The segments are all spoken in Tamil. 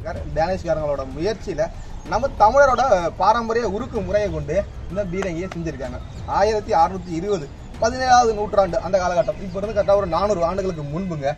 ஏற்பட்டிருக்காரு டேனிஷ்காரங்களோட முயற்சியில நம்ம தமிழரோட பாரம்பரிய உருக்கு முறையை கொண்டு இந்த பீரங்கியை செஞ்சிருக்காங்க ஆயிரத்தி அறுநூத்தி இருபது பதினேழாவது நூற்றாண்டு அந்த காலகட்டம் இப்போ இருந்து கரெக்டாக ஒரு நானூறு ஆண்டுகளுக்கு முன்புங்க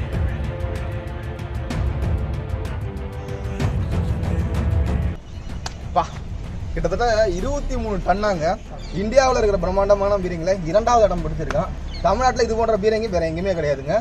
பா கிட்டத்தட்ட இருபத்தி மூணு டன்னாங்க இந்தியாவில் இருக்கிற பிரம்மாண்டமான பீரங்கில இரண்டாவது இடம் பிடிச்சிருக்கான் தமிழ்நாட்டில் இது போன்ற பீரங்கி வேற எங்கேயுமே கிடையாதுங்க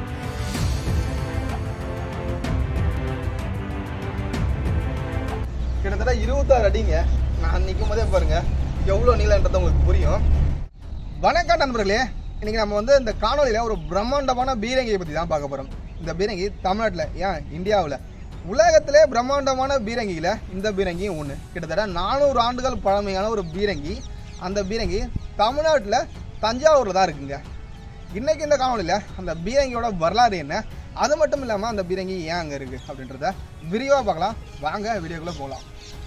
கிட்டத்தட்ட இருபத்தாறு அடிங்க நான் நிற்கும் போதே பாருங்க எவ்வளோ நீளன்றது உங்களுக்கு புரியும் வணக்கம் நண்பர்களே இன்னைக்கு நம்ம வந்து இந்த காணொலியில் ஒரு பிரம்மாண்டமான பீரங்கியை பற்றி தான் பார்க்க போகிறோம் இந்த பீரங்கி தமிழ்நாட்டில் ஏன் இந்தியாவில் உலகத்திலே பிரம்மாண்டமான பீரங்கியில் இந்த பீரங்கியும் ஒன்று கிட்டத்தட்ட நானூறு ஆண்டுகள் பழமையான ஒரு பீரங்கி அந்த பீரங்கி தமிழ்நாட்டில் தஞ்சாவூரில் தான் இருக்குங்க இன்னைக்கு இந்த காணொலியில் அந்த பீரங்கியோட வரலாறு என்ன அது மட்டும் இல்லாமல் அந்த பீரங்கி ஏன் அங்கே இருக்குது அப்படின்றத விரிவாக பார்க்கலாம் வாங்க வீடியோக்குள்ளே போகலாம்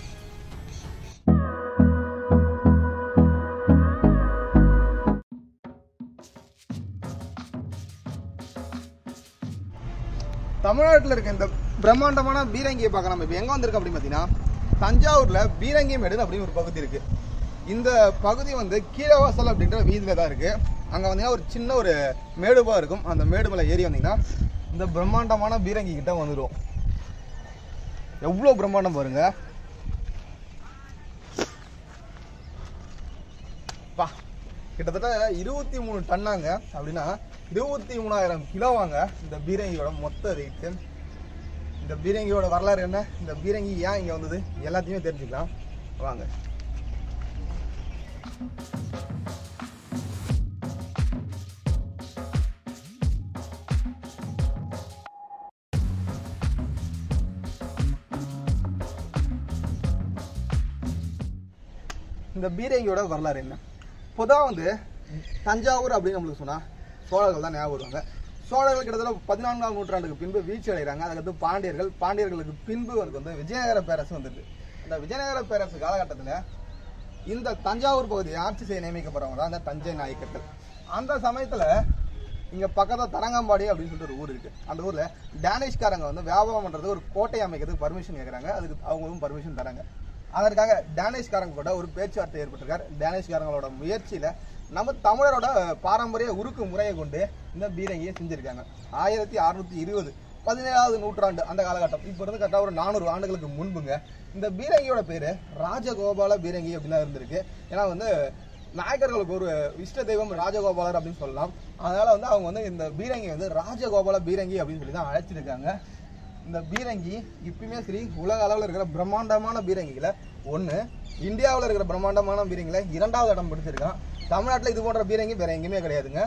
தமிழ்நாட்டில் இருக்க இந்த பிரம்மாண்டமான பீரங்கியை பார்க்க நம்ம இப்போ எங்கே வந்திருக்கோம் அப்படின்னு பார்த்தீங்கன்னா தஞ்சாவூரில் பீரங்கி மேடு அப்படின்னு ஒரு பகுதி இருக்குது இந்த பகுதி வந்து கீழவாசல் அப்படின்ற வீதியில் தான் இருக்குது அங்கே வந்தீங்கன்னா ஒரு சின்ன ஒரு மேடுபாக இருக்கும் அந்த மேடு மேலே ஏறி வந்தீங்கன்னா இந்த பிரம்மாண்டமான பீரங்கி கிட்ட வந்துடும் எவ்வளோ பிரம்மாண்டம் பாருங்க பா கிட்டத்தட்ட இருபத்தி மூணு டன்னாங்க அப்படின்னா இருபத்தி மூணாயிரம் கிலோவாங்க இந்த பீரங்கியோட மொத்த வெயிட்டு இந்த பீரங்கியோட வரலாறு என்ன இந்த பீரங்கி ஏன் இங்கே வந்தது எல்லாத்தையுமே தெரிஞ்சுக்கலாம் வாங்க இந்த பீரங்கியோட வரலாறு என்ன பொதுவாக வந்து தஞ்சாவூர் அப்படின்னு நம்மளுக்கு சொன்னா சோழர்கள் தான் ஞாபகம் வருவாங்க சோழர்கள் கிட்டத்தட்ட பதினான்காம் நூற்றாண்டுக்கு பின்பு வீழ்ச்சி அடைகிறாங்க அதுக்கடுத்து பாண்டியர்கள் பாண்டியர்களுக்கு பின்பு வந்து வந்து விஜயநகர பேரரசு வந்தது அந்த விஜயநகர பேரரசு காலகட்டத்தில் இந்த தஞ்சாவூர் பகுதியை ஆட்சி செய்ய நியமிக்கப்படுறவங்க தான் அந்த தஞ்சை நாயக்கர்கள் அந்த சமயத்தில் இங்க பக்கத்துல தரங்கம்பாடி அப்படின்னு சொல்லிட்டு ஒரு ஊர் இருக்கு அந்த ஊர்ல டேனிஷ்காரங்க வந்து வியாபாரம் பண்றதுக்கு ஒரு கோட்டை அமைக்கிறதுக்கு பர்மிஷன் கேக்குறாங்க அதுக்கு அவங்களும் பர்மிஷன் தராங்க அதற்காக டேனிஷ்காரங்க கூட ஒரு பேச்சுவார்த்தை ஏற்பட்டிருக்காரு டேனிஷ்காரங்களோட முயற்சியில நம்ம தமிழரோட பாரம்பரிய உருக்கு முறையை கொண்டு இந்த பீரங்கியை செஞ்சிருக்காங்க ஆயிரத்தி அறுநூத்தி இருபது பதினேழாவது நூற்றாண்டு அந்த காலகட்டம் இப்போ இருந்து கரெக்டாக ஒரு நானூறு ஆண்டுகளுக்கு முன்புங்க இந்த பீரங்கியோட பேரு ராஜகோபால பீரங்கி அப்படின்னு தான் இருந்திருக்கு ஏன்னா வந்து நாயக்கர்களுக்கு ஒரு இஷ்ட தெய்வம் ராஜகோபாலர் அப்படின்னு சொல்லலாம் அதனால வந்து அவங்க வந்து இந்த பீரங்கி வந்து ராஜகோபால பீரங்கி அப்படின்னு சொல்லி தான் அழைச்சிருக்காங்க இந்த பீரங்கி இப்பயுமே சரி உலக அளவில் இருக்கிற பிரம்மாண்டமான பீரங்கிகளை ஒன்று இந்தியாவில் இருக்கிற பிரம்மாண்டமான பீரங்கில இரண்டாவது இடம் பிடிச்சிருக்கான் தமிழ்நாட்டில் இது போன்ற பீரங்கி வேற எங்கேயுமே கிடையாதுங்க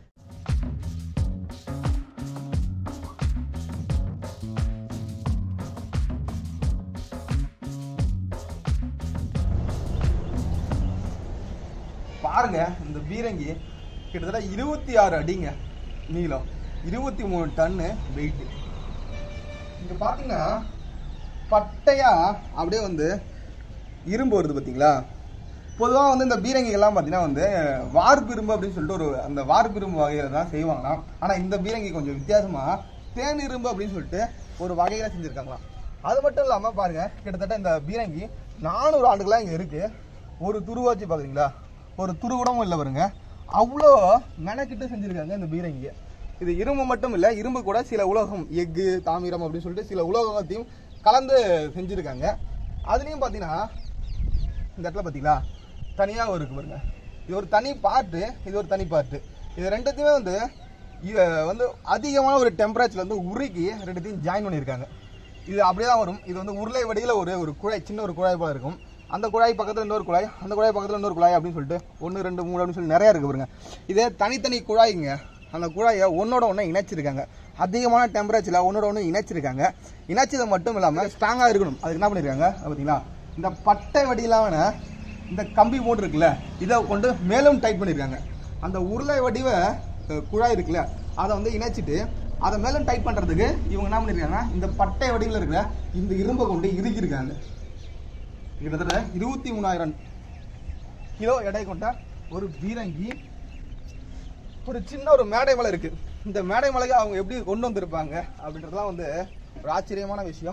பாருங்க இந்த பீரங்கி கிட்டத்தட்ட இருபத்தி ஆறு அடிங்க நீளம் இருபத்தி மூணு டன்னு வெயிட் இங்க பாத்தீங்கன்னா பட்டையா அப்படியே வந்து இரும்பு வருது பாத்தீங்களா பொதுவாக வந்து இந்த பீரங்கிகள்லாம் பார்த்தீங்கன்னா வந்து வார்பிரும்பு அப்படின்னு சொல்லிட்டு ஒரு அந்த வார்பிரும்பு வகையில தான் செய்வாங்களாம் ஆனால் இந்த பீரங்கி கொஞ்சம் வித்தியாசமா தேன் இரும்பு அப்படின்னு சொல்லிட்டு ஒரு வகையில செஞ்சுருக்காங்களாம் அது மட்டும் இல்லாமல் பாருங்க கிட்டத்தட்ட இந்த பீரங்கி நானூறு ஆண்டுகளாக இங்கே இருக்கு ஒரு துருவாச்சு பார்க்குறீங்களா ஒரு துரு கூடவும் இல்லை பாருங்க அவ்வளோ மெனக்கிட்டு செஞ்சுருக்காங்க இந்த பீரங்கியை இது இரும்பு மட்டும் இல்லை இரும்பு கூட சில உலோகம் எஃகு தாமிரம் அப்படின்னு சொல்லிட்டு சில உலோகத்தையும் கலந்து செஞ்சுருக்காங்க அதுலேயும் பார்த்தீங்கன்னா இந்த இடத்துல பார்த்தீங்களா தனியாக இருக்கு பாருங்க இது ஒரு தனி பார்ட்டு இது ஒரு தனி பார்ட்டு இது ரெண்டுத்தையுமே வந்து இ- வந்து அதிகமான ஒரு டெம்பரேச்சர்ல வந்து உருக்கி ரெண்டுத்தையும் ஜாயின் பண்ணியிருக்காங்க இது அப்படியே தான் வரும் இது வந்து உருளை வடியில் ஒரு ஒரு குழாய் சின்ன ஒரு குழாய் போல இருக்கும் அந்த குழாய் பக்கத்தில் இன்னொரு குழாய் அந்த குழாய் பக்கத்தில் இன்னொரு குழாய் அப்படின்னு சொல்லிட்டு ஒன்று ரெண்டு மூணு அப்படின்னு சொல்லி நிறைய இருக்கு பாருங்க இதே தனித்தனி குழாய்ங்க அந்த குழாயை ஒன்னோட ஒன்று இணைச்சிருக்காங்க அதிகமான டெம்பரேச்சரில் ஒன்னோட ஒன்று இணைச்சிருக்காங்க இணைச்சது மட்டும் இல்லாமல் ஸ்ட்ராங்காக இருக்கணும் அதுக்கு என்ன பண்ணியிருக்காங்க அது பார்த்தீங்களா இந்த பட்டை வடியிலான இந்த கம்பி போட்டு இருக்குல்ல இதை கொண்டு மேலும் டைட் பண்ணியிருக்காங்க அந்த உருளை வடிவ அஹ், குழாய் இருக்குல்ல அதை வந்து இணைச்சிட்டு அதை மேலும் டைட் பண்ணுறதுக்கு இவங்க என்ன பண்ணியிருக்காங்க இந்த பட்டை வடிவில் இருக்கிற இந்த இரும்பை கொண்டு இறுக்கியிருக்காங்க கிட்டத்தட்ட இருபத்தி மூணாயிரம் கிலோ எடை கொண்ட ஒரு பீரங்கி ஒரு சின்ன ஒரு மேடை மலை இருக்கு இந்த மேடை மலையை அவங்க எப்படி கொண்டு வந்திருப்பாங்க அப்படின்றதுலாம் வந்து ஒரு ஆச்சரியமான விஷயம்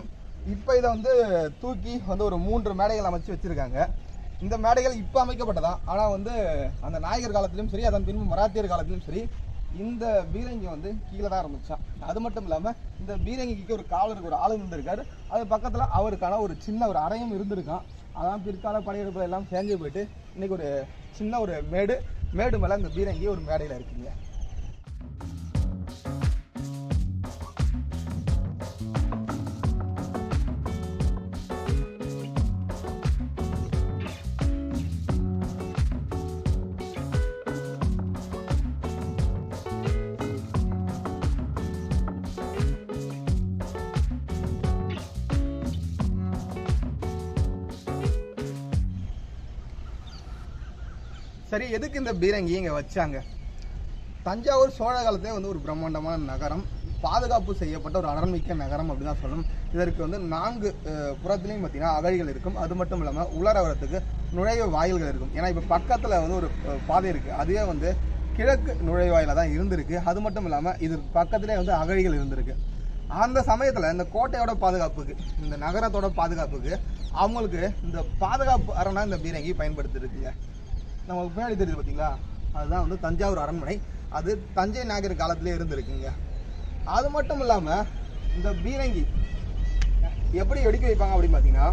இப்போ இதை வந்து தூக்கி வந்து ஒரு மூன்று மேடைகள் அமைச்சு வச்சிருக்காங்க இந்த மேடைகள் இப்போ அமைக்கப்பட்டதா ஆனால் வந்து அந்த நாயகர் காலத்திலும் சரி அதன் பின்பு மராத்தியர் காலத்திலும் சரி இந்த பீரங்கி வந்து கீழே தான் இருந்துச்சான் அது மட்டும் இல்லாமல் இந்த பீரங்கிக்கு ஒரு காவலருக்கு ஒரு ஆளு இருந்திருக்காரு அது பக்கத்தில் அவருக்கான ஒரு சின்ன ஒரு அறையும் இருந்திருக்கான் அதான் பிற்கால படையெடுப்புல எல்லாம் சேர்ந்து போயிட்டு இன்னைக்கு ஒரு சின்ன ஒரு மேடு மேடு மேலே இந்த பீரங்கி ஒரு மேடையில் இருக்குங்க சரி எதுக்கு இந்த பீரங்கி இங்க வச்சாங்க தஞ்சாவூர் சோழ காலத்திலே வந்து ஒரு பிரம்மாண்டமான நகரம் பாதுகாப்பு செய்யப்பட்ட ஒரு அடர்மிக்க நகரம் அப்படின்னு தான் சொல்லணும் இதற்கு வந்து நான்கு அஹ், புறத்துலையும் பார்த்தீங்கன்னா அகழிகள் இருக்கும் அது மட்டும் இல்லாமல் உலர வரத்துக்கு நுழைவு வாயில்கள் இருக்கும் ஏன்னா இப்போ பக்கத்தில் வந்து ஒரு அஹ், பாதை இருக்குது அதுவே வந்து கிழக்கு நுழைவாயில தான் இருந்திருக்கு அது மட்டும் இல்லாமல் இது பக்கத்திலே வந்து அகழிகள் இருந்திருக்கு அந்த சமயத்தில் இந்த கோட்டையோட பாதுகாப்புக்கு இந்த நகரத்தோட பாதுகாப்புக்கு அவங்களுக்கு இந்த பாதுகாப்பு அரணா இந்த பீரங்கி பயன்படுத்திருக்குங்க நமக்கு பின்னாடி தெரியுது பார்த்தீங்களா அதுதான் வந்து தஞ்சாவூர் அரண்மனை அது தஞ்சை நாகர் காலத்திலே இருந்திருக்குங்க அது மட்டும் இல்லாமல் இந்த பீரங்கி எப்படி வெடிக்க வைப்பாங்க அப்படின்னு பார்த்தீங்கன்னா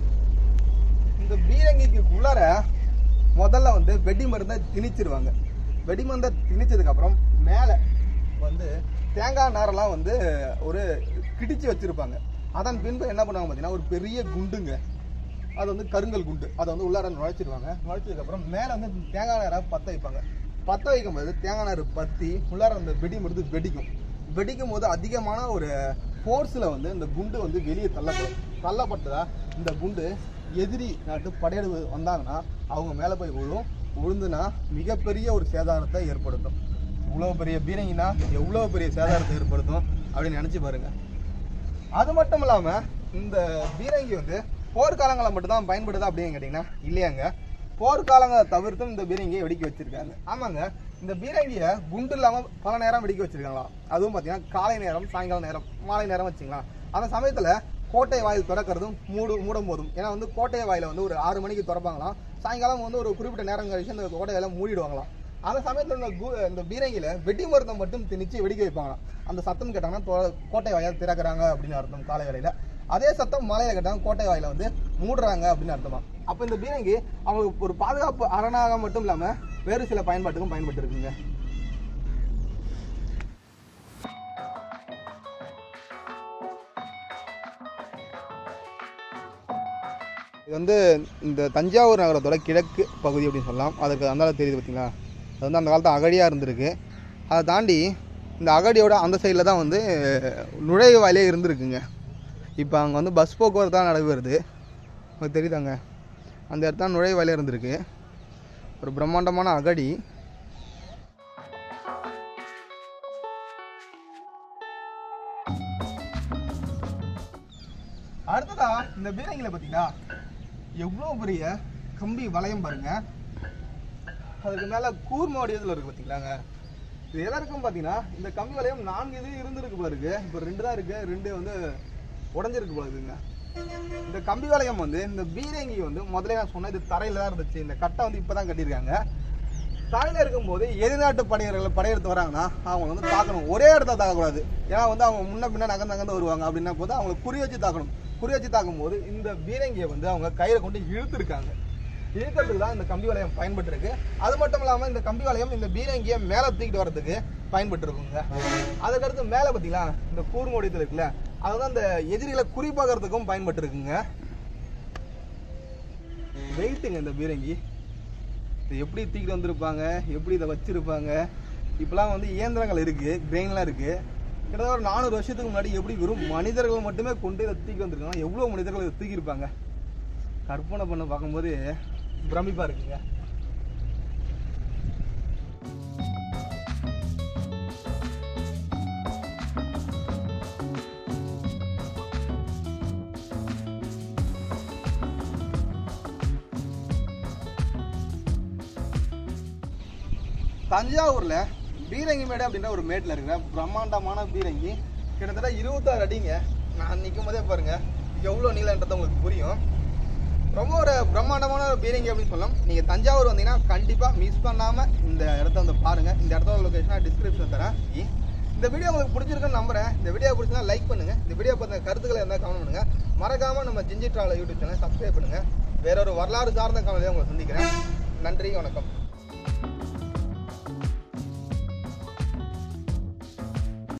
இந்த பீரங்கிக்கு உள்ளர முதல்ல வந்து வெடி மருந்தை திணிச்சிருவாங்க வெடி மருந்தை திணிச்சதுக்கு அப்புறம் மேலே வந்து தேங்காய் நாரெல்லாம் வந்து ஒரு கிடிச்சு வச்சிருப்பாங்க அதன் பின்பு என்ன பண்ணுவாங்க பார்த்தீங்கன்னா ஒரு பெரிய குண்டுங்க அது வந்து கருங்கல் குண்டு அதை வந்து உள்ளார நுழைச்சிருவாங்க நுழைச்சதுக்கு அப்புறம் மேலே வந்து தேங்காய் நாரை பற்ற வைப்பாங்க பற்ற வைக்கும் போது தேங்காய் நார் பற்றி உள்ளார அந்த வெடி மருந்து வெடிக்கும் வெடிக்கும் போது அதிகமான ஒரு ஃபோர்ஸில் வந்து இந்த குண்டு வந்து வெளியே தள்ளப்படும் தள்ளப்பட்டதா இந்த குண்டு எதிரி நாட்டு படையெடுப்பு வந்தாங்கன்னா அவங்க மேலே போய் விழும் விழுந்துனா மிகப்பெரிய ஒரு சேதாரத்தை ஏற்படுத்தும் இவ்வளோ பெரிய பீரங்கினா எவ்வளோ பெரிய சேதாரத்தை ஏற்படுத்தும் அப்படின்னு நினச்சி பாருங்க அது மட்டும் இல்லாம இந்த பீரங்கி வந்து போர்க்காலங்களில் மட்டும்தான் பயன்படுதா அப்படின்னு கேட்டிங்கன்னா இல்லையாங்க போர்க்காலங்களை தவிர்த்தும் இந்த பீரங்கியை வெடிக்க வச்சிருக்காங்க ஆமாங்க இந்த பீரங்கியை குண்டு இல்லாம பல நேரம் வெடிக்க வச்சிருக்காங்களா அதுவும் பார்த்தீங்கன்னா காலை நேரம் சாயங்காலம் நேரம் மாலை நேரம் வச்சுக்கலாம் அந்த சமயத்துல கோட்டை வாயில் திறக்கிறதும் மூடு மூடும் போதும் ஏன்னா வந்து கோட்டை வாயில வந்து ஒரு ஆறு மணிக்கு திறப்பாங்களாம் சாயங்காலம் வந்து ஒரு குறிப்பிட்ட நேரம் கழிச்சு அந்த கோட்டை வாயில மூடிடுவாங்களாம் அந்த சமயத்துல இந்த கு- இந்த பீரங்கில வெடி மருந்தை மட்டும் திணிச்சு வெடிக்க வைப்பாங்களாம் அந்த சத்தம் கேட்டாங்கன்னா தொ- கோட்டை வாயை திறக்கிறாங்க அப்படின்னு அர்த்தம் காலை வேளையில அதே சத்தம் மலையில கேட்டாங்க கோட்டை வாயில வந்து மூடுறாங்க அப்படின்னு அர்த்தமா அப்ப இந்த பீரங்கி அவங்களுக்கு ஒரு பாதுகாப்பு அரணாக மட்டும் இல்லாம வேறு சில பயன்பாட்டுக்கும் பயன்பட்டு இருக்குங்க இது வந்து இந்த தஞ்சாவூர் நகரத்தோட கிழக்கு பகுதி அப்படின்னு சொல்லலாம் அதற்கு அந்த தெரியுது பார்த்தீங்களா அது வந்து அந்த காலத்து அகழியாக இருந்திருக்கு அதை தாண்டி இந்த அகடியோட அந்த சைடில் தான் வந்து நுழைவு வாயிலே இருந்திருக்குங்க இப்போ அங்கே வந்து பஸ் போக்குவரத்து தான் நடைபெறுது உங்களுக்கு தெரியுதாங்க அந்த இடத்துல தான் நுழைவு வாயிலே இருந்திருக்கு ஒரு பிரம்மாண்டமான அகடி அடுத்ததா இந்த பீரங்கில பார்த்தீங்கன்னா எவ்வளோ பெரிய கம்பி வளையம் பாருங்க அதுக்கு மேல கூர்ம வடிவத்தில் இருக்கு பார்த்தீங்களாங்க இது எல்லாருக்கும் பார்த்தீங்கன்னா இந்த கம்பி வளையம் நான்கு இது இருந்திருக்கு போல இருக்கு இப்போ ரெண்டு தான் இருக்கு ரெண்டு வந்து உடஞ்சிருக்கு போல இருக்குங்க இந்த கம்பி வளையம் வந்து இந்த பீரங்கி வந்து முதல்ல நான் சொன்னேன் இது தரையில தான் இருந்துச்சு இந்த கட்டை வந்து இப்பதான் கட்டியிருக்காங்க தரையில இருக்கும்போது எதிர்நாட்டு படையர்கள் படையெடுத்து வராங்கன்னா அவங்க வந்து தாக்கணும் ஒரே இடத்துல தாக்கக்கூடாது ஏன்னா வந்து அவங்க முன்ன பின்ன நகர்ந்து நகர்ந்து வருவாங்க அப்படின்னா போது அவங்களை குறி வச்சு தாக்கணும் குறி வச்சு தாக்கும் போது இந்த பீரங்கியை வந்து அவங்க கையில கொண்டு இழுத்துருக்காங்க இழுக்கிறதுக்கு தான் இந்த கம்பி வளையம் பயன்பட்டு இருக்கு அது மட்டும் இல்லாம இந்த கம்பி வளையம் இந்த பீரங்கியை மேல தூக்கிட்டு வர்றதுக்கு பயன்பட்டு இருக்குங்க அதுக்கடுத்து மேல பாத்தீங்களா இந்த கூர்மோடியத்தில் இருக்குல்ல அதுதான் இந்த எதிரிகளை குறிப்பாகிறதுக்கும் பயன்பட்டு இருக்குங்க வெயிட்டுங்க இந்த பீரங்கி இது எப்படி தூக்கிட்டு வந்திருப்பாங்க எப்படி இதை வச்சிருப்பாங்க இப்போலாம் வந்து இயந்திரங்கள் இருக்கு கிரெயின்லாம் இருக்கு கிட்டத்தட்ட ஒரு நானூறு வருஷத்துக்கு முன்னாடி எப்படி வெறும் மனிதர்கள் மட்டுமே கொண்டு இதை தூக்கி வந்திருக்காங்க எவ்வளோ மனிதர்கள் இதை தூக்கியிருப்பாங்க கற்பனை பண்ண பார்க்கும்போது பிரமிப்பா இருக்குங்க தஞ்சாவூர்ல பீரங்கி மேடு அப்படின்ற ஒரு மேட்டில் இருக்கிற பிரம்மாண்டமான பீரங்கி கிட்டத்தட்ட இருபத்தாறு அடிங்க நான் நிற்கும் போதே பாருங்க எவ்வளோ நீளன்றது உங்களுக்கு புரியும் ரொம்ப ஒரு பிரம்மாண்டமான ஒரு பீரங்கி அப்படின்னு சொல்லலாம் நீங்கள் தஞ்சாவூர் வந்தீங்கன்னா கண்டிப்பாக மிஸ் பண்ணாமல் இந்த இடத்த வந்து பாருங்கள் இந்த இடத்தோட லொக்கேஷனாக டிஸ்கிரிப்ஷன் தரேன் இந்த வீடியோ உங்களுக்கு பிடிச்சிருக்குன்னு நம்புறேன் இந்த வீடியோ பிடிச்சிருந்தா லைக் பண்ணுங்க இந்த வீடியோ பற்றின கருத்துக்களை இருந்தால் கமெண்ட் பண்ணுங்க மறக்காம நம்ம Gingee travel YouTube channel subscribe பண்ணுங்க வேற ஒரு வரலாறு சார்ந்த கவலையை உங்களை சந்திக்கிறேன் நன்றி வணக்கம்